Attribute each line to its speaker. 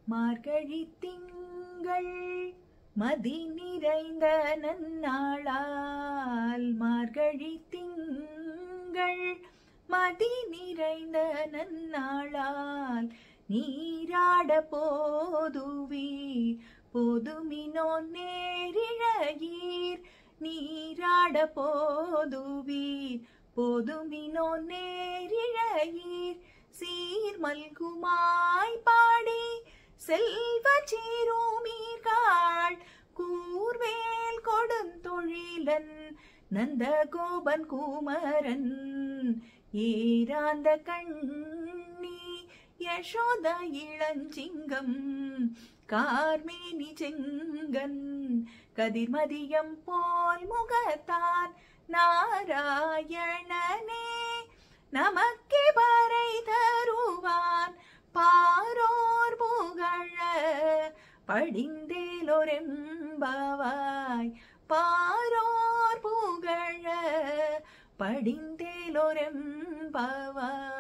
Speaker 1: மார்கழி திங்கள் மதி நிறைந்த நன்னாளால் மார்கழி திங்கள் மதி நிறைந்த நன்னாளால் நீராட போதுவீர் போதுமினோ நேரிழையீர் நீராட போதுவீர் போதுமினோ நேரிழையீர் சீர் மல்குமாய் பாடி செல்வ சீரோமீர்காள் கூர்வேல் கொடுந்தொழிலன் நந்த கோபன் குமரன் ஏராந்த கண்ணி யசோத இளஞ்சிங்கம் கார்மேனி செங்கன் கதிர்மதியம் போல் முகத்தான் நாராயணனே நமக்கே பறை தருவான் பாரோர் புகழ படிந்தேலொரெம்பவாய் பாரோர் புகழ படிந்தேலொரெம்பவாய்